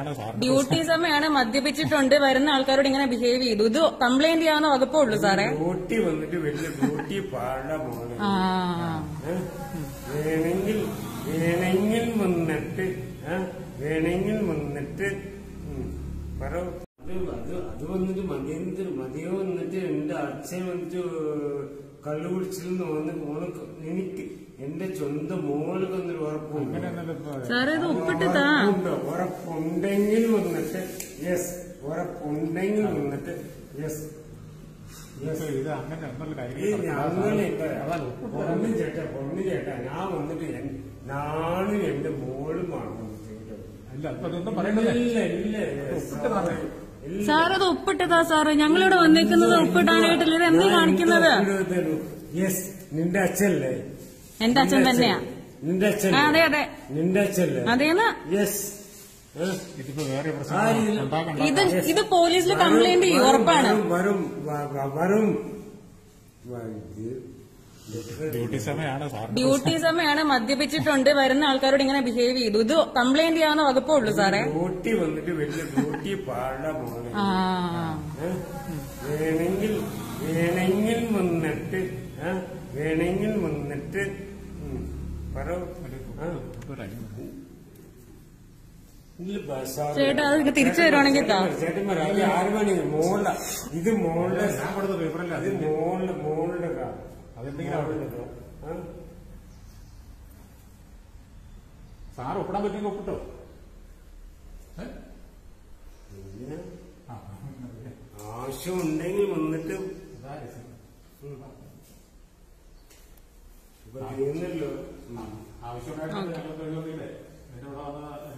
സമയമാണ് സാറിന് ഡ്യൂട്ടി സമയമാണ് മദ്യപിച്ചിട്ടുണ്ട് വരുന്ന ആൾക്കാരോട് ഇങ്ങനെ ബിഹേവ് ചെയ്തു ഇത് കംപ്ലൈന്റ് ചെയ്യാവുന്ന വകുപ്പേ ഉള്ളൂ സാറേ ഡ്യൂട്ടി വന്നിട്ട് വലിയ ഡ്യൂട്ടി പാട മോനെ ആ ഏ? വേണമെങ്കിൽ വേണമെങ്കിൽ വന്നിട്ട് ഏ? വേണമെങ്കിൽ വന്നിട്ട് ഉം, പറ അത് അത് അത് വന്നിട്ട് മതിയെന്ത് മതിയോ വന്നിട്ട് എന്റെ അച്ഛൻ വന്നിട്ട് കള്ളു കുടിച്ചില്ലെന്ന് വന്ന് മോൾക്ക് എനിക്ക് എന്റെ സ്വന്തം മോൾക്ക് വന്നൊരു ഉറപ്പുണ്ട് അങ്ങനെയൊന്നുമല്ല ഇപ്പൊ. സാറേ ഇത് ഒപ്പിട്ട് താ ഉറപ്പുണ്ട് ഉറപ്പുണ്ടെങ്കിൽ വന്നിട്ട് യെസ് ഉറപ്പുണ്ടെങ്കിൽ വന്നിട്ട് യെസ് ഇപ്പൊ ഇത് അങ്ങനെ ഒന്നുള്ള ഈ ഞങ്ങള് കാര്യം ഇപ്പൊ പൊണ്ണു ചേട്ടാ പൊണ്ണു ചേട്ടാ ഞാൻ വന്നിട്ട് എൻ- ഞാനും എന്റെ മോളുമാണ് വന്നിട്ട് ഇവിടെ. അല്ല അപ്പൊ അതൊന്നും പറയണ്ടല്ലേ ഇല്ല ഇല്ല ഒപ്പിട്ട് തന്നെ. ഇല്ല. സാർ അത് ഒപ്പിട്ടതാ സാറ് ഞങ്ങളിവിടെ വന്നേക്കുന്നത് ഒപ്പിടാനായിട്ടില്ല ഇത് എന്ത് കാണിക്കുന്നത് യെസ് നിന്റെ അച്ഛല്ലേ എന്റെ അച്ഛൻ തന്നെയാ നിന്റെ അച്ഛൻ ആ, അതെ അതെ നിന്റെ അച്ഛല്ലേ അതേന്ന് യെസ് ഇതിപ്പോ വേറെ ആ പ്രശ്നം രീതിയിൽ- ഉണ്ടാക്കണ്ട ഇത് ഇത് പോലീസിൽ കംപ്ലൈന്റ് ചെയ്യും ഉറപ്പാണ് വരും വരും വ- വ- വരും വ- ഇത് ഡ്യൂട്ടി സമയമാണ് സാറിന് ഡ്യൂട്ടി സമയമാണ് മദ്യപിച്ചിട്ടുണ്ട് വരുന്ന ആൾക്കാരോട് ഇങ്ങനെ ബിഹേവ് ചെയ്തു ഇത് കംപ്ലൈന്റ് ചെയ്യാവുന്ന വകുപ്പേ ഉള്ളൂ സാറേ ഡ്യൂട്ടി വന്നിട്ട് വലിയ ഡ്യൂട്ടി പാട മോനെ ആ ഏ? വേണമെങ്കിൽ വേണമെങ്കിൽ വന്നിട്ട് ഏ? വേണമെങ്കിൽ വന്നിട്ട് ഉം, പറ ആ. ഇല്ല, ബസാറ്. ചേട്ടാ, അത് തിരിച്ചു തരുവാണെങ്കിൽ താ. ചേട്ടന്മാർ അത് ആറ് മണി മോളുടെ ഇത് മോളുടെ ഞാൻ കൊടുത്ത പേപ്പറല്ല ഇത് മോളുടെ മോളുടെ കാ അതെന്തെങ്കിലും അവിടെ മോളുടെ കാ. ആ? സാർ ഒപ്പിടാൻ പറ്റുമെങ്കിൽ ഒപ്പിട്ടോ ഏ? പിന്നെ ആ, ആവശ്യമുണ്ടെങ്കിൽ വന്നിട്ട് അതാ രസം. ഇപ്പൊ ചെയ്യുന്നല്ലോ ആവശ്യമായിട്ട് ഞങ്ങൾക്ക് എഴുതുന്നില്ലേ? എന്റെ ഇവിടെ വന്ന